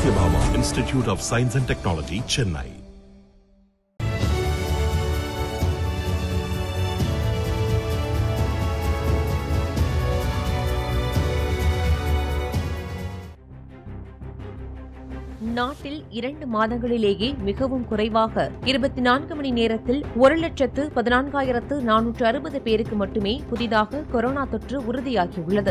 Satyabhama Institute of Science and Technology, Chennai. நாட்டில் இரண்டு மாதங்களிலேயே மிகவும் குறைவாக இருபத்தி நான்கு மணி நேரத்தில் ஒரு லட்சத்து பதினான்காயிரத்து நானூற்று அறுபது பேருக்கு மட்டுமே புதிதாக கொரோனா தொற்று உறுதியாகியுள்ளது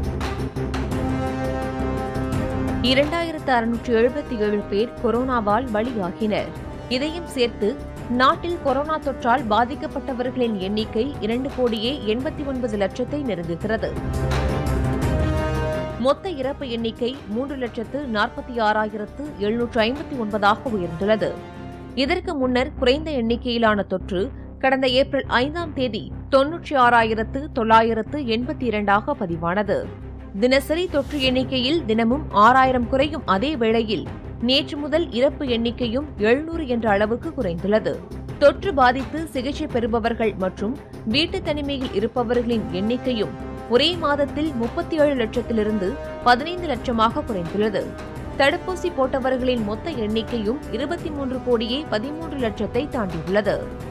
இரண்டாயிரத்து அறுநூற்று எழுபத்தி ஏழு பேர் கொரோனாவால் பலியாகினர் இதையும் சேர்த்து நாட்டில் கொரோனா தொற்றால் பாதிக்கப்பட்டவர்களின் எண்ணிக்கை இரண்டு கோடியே எண்பத்தி ஒன்பது லட்சத்தை நெருங்குகிறது மொத்த இறப்பு எண்ணிக்கை மூன்று லட்சத்து நாற்பத்தி ஆறாயிரத்து எழுநூற்று ஐம்பத்தி ஒன்பதாக உயர்ந்துள்ளது இதற்கு முன்னர் குறைந்த எண்ணிக்கையிலான தொற்று கடந்த ஏப்ரல் ஐந்தாம் தேதி தொன்னூற்றி ஆறாயிரத்து தொள்ளாயிரத்து எண்பத்தி இரண்டாக பதிவானது தினசரி தொற்று எண்ணிக்கையில் தினமும் ஆறாயிரம் குறையும் அதே வேளையில் நேற்று முதல் இறப்பு எண்ணிக்கையும் எழுநூறு என்ற அளவுக்கு குறைந்துள்ளது தொற்று பாதித்து சிகிச்சை பெறுபவர்கள் மற்றும் வீட்டு தனிமையில் இருப்பவர்களின் எண்ணிக்கையும் ஒரே மாதத்தில் முப்பத்தி ஏழு லட்சத்திலிருந்து பதினைந்து லட்சமாக குறைந்துள்ளது தடுப்பூசி போட்டவர்களின் மொத்த எண்ணிக்கையும் இருபத்தி மூன்று கோடியே பதிமூன்று லட்சத்தை தாண்டியுள்ளது